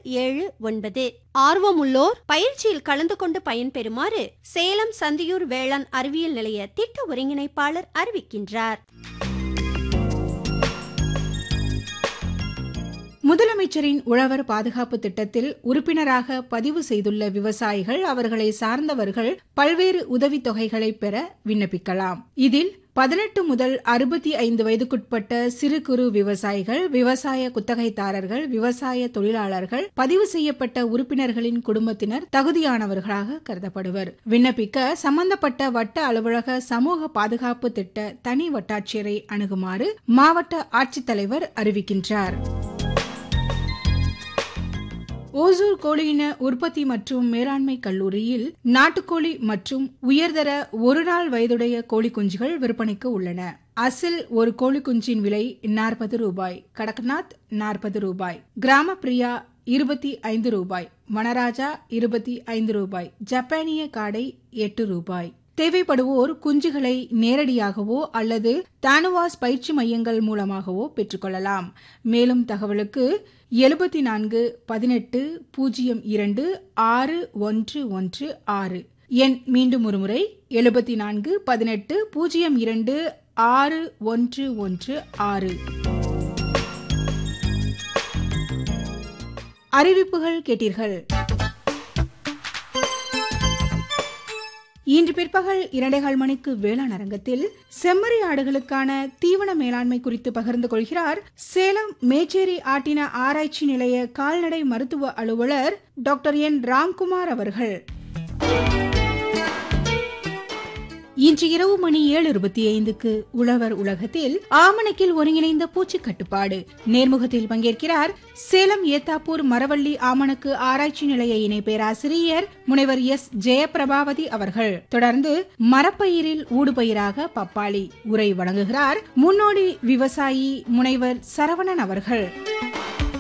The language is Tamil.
ஏழு ஒன்பது ஆர்வமுள்ளோர் பயிற்சியில் கலந்து கொண்டு பயன்பெறுமாறு சேலம் சந்தியூர் வேளாண் அறிவியல் நிலைய திட்ட ஒருங்கிணைப்பாளர் அறிவிக்கின்றார் முதலமைச்சரின் உழவர் பாதுகாப்பு திட்டத்தில் உறுப்பினராக பதிவு செய்துள்ள விவசாயிகள் அவர்களை சார்ந்தவர்கள் பல்வேறு உதவித் தொகைகளை பெற விண்ணப்பிக்கலாம் இதில் பதினெட்டு முதல் அறுபத்தி ஐந்து வயதுக்குட்பட்ட சிறு குறு விவசாயிகள் விவசாய குத்தகைதாரர்கள் விவசாய தொழிலாளர்கள் பதிவு செய்யப்பட்ட உறுப்பினர்களின் குடும்பத்தினர் தகுதியானவர்களாக கருதப்படுவர் விண்ணப்பிக்க சம்பந்தப்பட்ட வட்ட அலுவலக சமூக பாதுகாப்பு திட்ட தனி வட்டாட்சியரை அணுகுமாறு மாவட்ட ஆட்சித்தலைவர் அறிவிக்கின்றார் ஓசூர் கோழியின உற்பத்தி மற்றும் மேலாண்மை கல்லூரியில் நாட்டுக்கோழி மற்றும் உயர்தர ஒரு நாள் வயதுடைய கோழி குஞ்சுகள் விற்பனைக்கு உள்ளன அசில் ஒரு கோழி குஞ்சின் விலை நாற்பது ரூபாய் கடக்நாத் நாற்பது ரூபாய் கிராம பிரியா இருபத்தி ஐந்து ரூபாய் வனராஜா இருபத்தி ஐந்து ரூபாய் ஜப்பானிய காடை எட்டு ரூபாய் தேவைப்படுவோர் குஞ்சுகளை நேரடியாகவோ அல்லது தானுவாஸ் பயிற்சி மையங்கள் மூலமாகவோ பெற்றுக்கொள்ளலாம் மேலும் தகவலுக்கு எழுபத்தி நான்கு பதினெட்டு பூஜ்ஜியம் இரண்டு ஆறு ஒன்று ஒன்று ஆறு எண் மீண்டும் ஒருமுறை எழுபத்தி நான்கு பதினெட்டு பூஜ்ஜியம் இரண்டு ஆறு ஒன்று ஒன்று ஆறு அறிவிப்புகள் கேட்டீர்கள் இன்று பிற்பகல் இரண்டேகால் மணிக்கு வேளாண் அரங்கத்தில் செம்மறி ஆடுகளுக்கான தீவன மேலாண்மை குறித்து பகிர்ந்து கொள்கிறார் சேலம் மேச்சேரி ஆட்டின ஆராய்ச்சி நிலைய கால்நடை மருத்துவ அலுவலர் டாக்டர் என் ராம்குமார் அவர்கள் இன்று இரவு மணி ஏழு இருபத்தி ஐந்துக்கு உழவர் உலகத்தில் ஆமணக்கில் ஒருங்கிணைந்த பூச்சி கட்டுப்பாடு நேர்முகத்தில் பங்கேற்கிறார் சேலம் ஏத்தாப்பூர் மரவள்ளி ஆமணக்கு ஆராய்ச்சி நிலைய இணை பேராசிரியர் முனைவர் எஸ் ஜெயபிரபாவதி அவர்கள் தொடர்ந்து மரப்பயிரில் ஊடுபயிராக பப்பாளி உரை வழங்குகிறார் முன்னோடி விவசாயி முனைவர் சரவணன் அவர்கள்